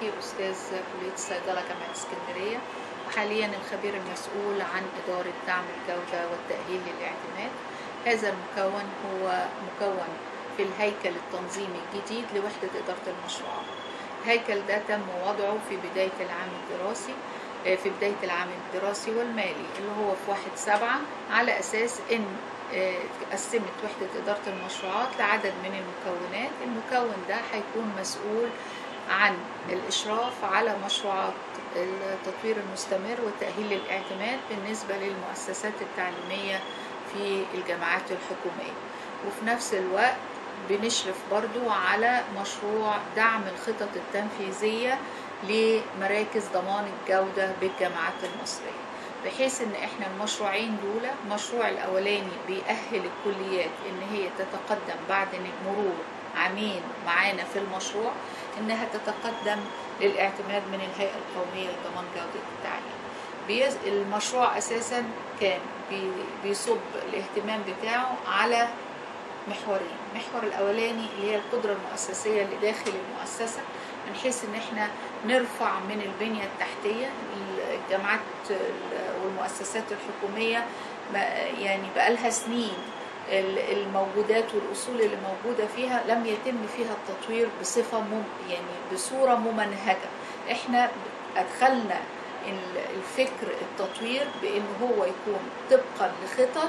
فتحي أستاذ كلية الصيدلة جامعة اسكندرية وحاليا الخبير المسؤول عن إدارة دعم الجودة والتأهيل للاعتماد هذا المكون هو مكون في الهيكل التنظيمي الجديد لوحدة إدارة المشروعات الهيكل ده تم وضعه في بداية العام الدراسي في بداية العام الدراسي والمالي اللي هو في واحد سبعة على أساس إن قسمت وحدة إدارة المشروعات لعدد من المكونات المكون ده هيكون مسؤول عن الإشراف على مشروعات التطوير المستمر والتأهيل للاعتماد بالنسبة للمؤسسات التعليمية في الجامعات الحكومية وفي نفس الوقت بنشرف برضو على مشروع دعم الخطط التنفيذية لمراكز ضمان الجودة بالجامعات المصرية بحيث ان احنا المشروعين دول المشروع الاولاني بيأهل الكليات ان هي تتقدم بعد مرور عامين معانا في المشروع انها تتقدم للاعتماد من الهيئة القومية لضمان جودة التعليم بيز... المشروع اساسا كان بي... بيصب الاهتمام بتاعه على محورين المحور الاولاني اللي هي القدرة المؤسسية اللي داخل المؤسسة من حيث ان احنا نرفع من البنية التحتية الجامعات والمؤسسات الحكومية يعني بقالها سنين الموجودات والاصول اللي موجوده فيها لم يتم فيها التطوير بصفه مم يعني بصوره ممنهجه احنا ادخلنا الفكر التطوير بان هو يكون طبقا لخطط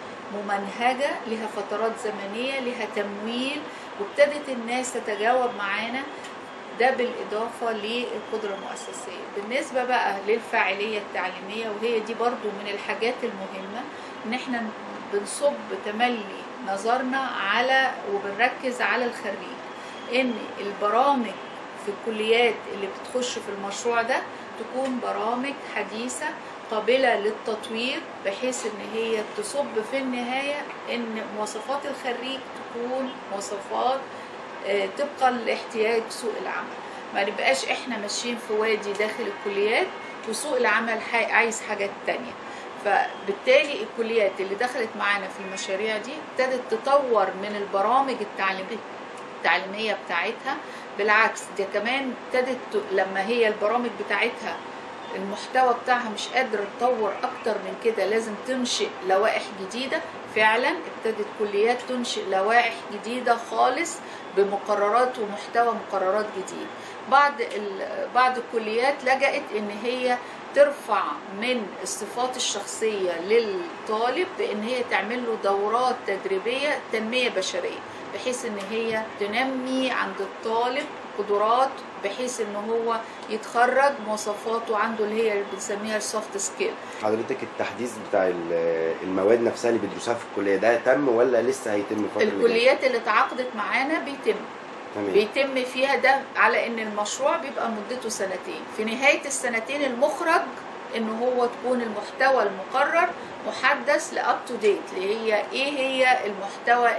ممنهجه لها فترات زمنيه لها تمويل وابتدت الناس تتجاوب معانا ده بالإضافة للقدرة المؤسسية بالنسبة بقى للفاعلية التعليمية وهي دي برضو من الحاجات المهمة ان احنا بنصب تملي نظرنا على وبنركز على الخريج ان البرامج في الكليات اللي بتخش في المشروع ده تكون برامج حديثة قابلة للتطوير بحيث ان هي تصب في النهاية ان مواصفات الخريج تكون مواصفات طبقا لاحتياج سوق العمل ما نبقاش احنا ماشيين في وادي داخل الكليات وسوق العمل عايز حاجات تانية فبالتالي الكليات اللي دخلت معانا في المشاريع دي ابتدت تطور من البرامج التعليمية التعليمية بتاعتها بالعكس دي كمان ابتدت لما هي البرامج بتاعتها المحتوى بتاعها مش قادرة تطور أكتر من كده لازم تنشئ لوائح جديدة فعلا ابتدت كليات تنشئ لوائح جديدة خالص بمقررات ومحتوى مقررات جديد بعض بعض الكليات لجأت ان هي ترفع من الصفات الشخصية للطالب بان هي تعمل له دورات تدريبية تنمية بشرية بحيث ان هي تنمي عند الطالب قدرات بحيث ان هو يتخرج مواصفاته عنده اللي هي اللي بنسميها السوفت سكيل حضرتك التحديث بتاع المواد نفسها اللي بيدرسوها في الكليه ده تم ولا لسه هيتم الفتره الكليات اللي تعاقدت معانا بيتم تمام. بيتم فيها ده على ان المشروع بيبقى مدته سنتين في نهايه السنتين المخرج ان هو تكون المحتوى المقرر محدث لاب تو ديت اللي هي ايه هي المحتوى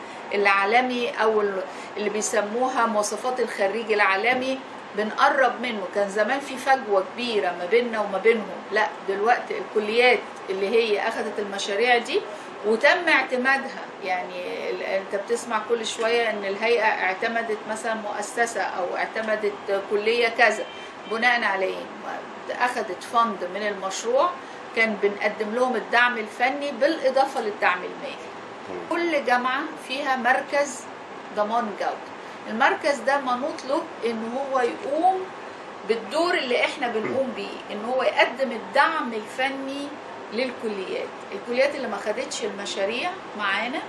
العالمي او اللي بيسموها مواصفات الخريج العالمي بنقرب منه كان زمان في فجوه كبيره ما بيننا وما بينهم لا دلوقتي الكليات اللي هي اخذت المشاريع دي وتم اعتمادها يعني انت بتسمع كل شويه ان الهيئه اعتمدت مثلا مؤسسه او اعتمدت كليه كذا بناء عليه اخذت فند من المشروع كان بنقدم لهم الدعم الفني بالاضافه للدعم المالي كل جامعه فيها مركز ضمان جوده المركز ده منوط له ان هو يقوم بالدور اللي احنا بنقوم بيه ان هو يقدم الدعم الفني للكليات الكليات اللي ما خدتش المشاريع معانا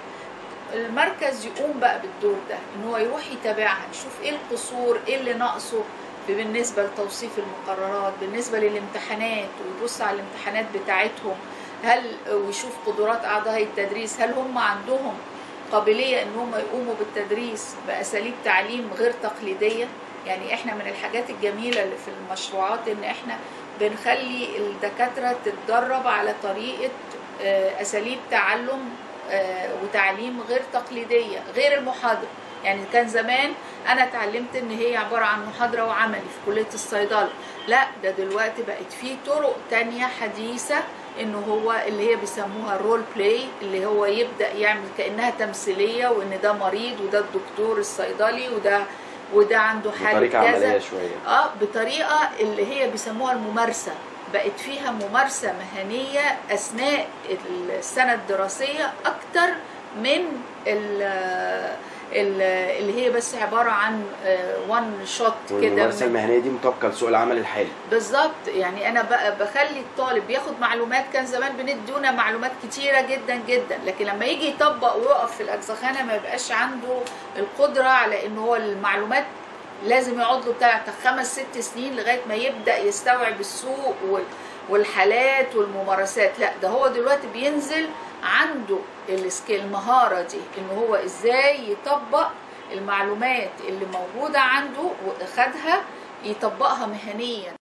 المركز يقوم بقى بالدور ده ان هو يروح يتابعها يشوف ايه القصور ايه اللي ناقصه بالنسبه لتوصيف المقررات بالنسبه للامتحانات ويبص على الامتحانات بتاعتهم هل ويشوف قدرات اعضاء التدريس هل هم عندهم قابليه ان هم يقوموا بالتدريس باساليب تعليم غير تقليديه يعني احنا من الحاجات الجميله اللي في المشروعات ان احنا بنخلي الدكاتره تتدرب على طريقه اساليب تعلم وتعليم غير تقليديه غير المحاضره يعني كان زمان انا اتعلمت ان هي عباره عن محاضره وعملي في كليه الصيدله لا ده دلوقتي بقت في طرق تانية حديثه ان هو اللي هي بيسموها رول بلاي اللي هو يبدا يعمل كانها تمثيليه وان ده مريض وده الدكتور الصيدلي وده وده عنده حاله بطريقه عمليه كذا شويه اه بطريقه اللي هي بيسموها الممارسه بقت فيها ممارسه مهنيه اثناء السنه الدراسيه اكتر من ال- ال- اللي هي بس عباره عن وان شوت كده والممارسه من- المهنيه دي مطابقه لسوق العمل الحالي بالظبط يعني انا بقى بخلي الطالب بياخد معلومات كان زمان بندونا معلومات كتيره جدا جدا لكن لما يجي يطبق ويقف في الاجزخانه ما يبقاش عنده القدره على ان هو المعلومات لازم يقعد له بتاع خمس ست سنين لغايه ما يبدا يستوعب السوق وال- والحالات والممارسات لا ده هو دلوقتي بينزل عنده السكيل المهاره دي ان هو ازاي يطبق المعلومات اللي موجوده عنده واخدها يطبقها مهنيا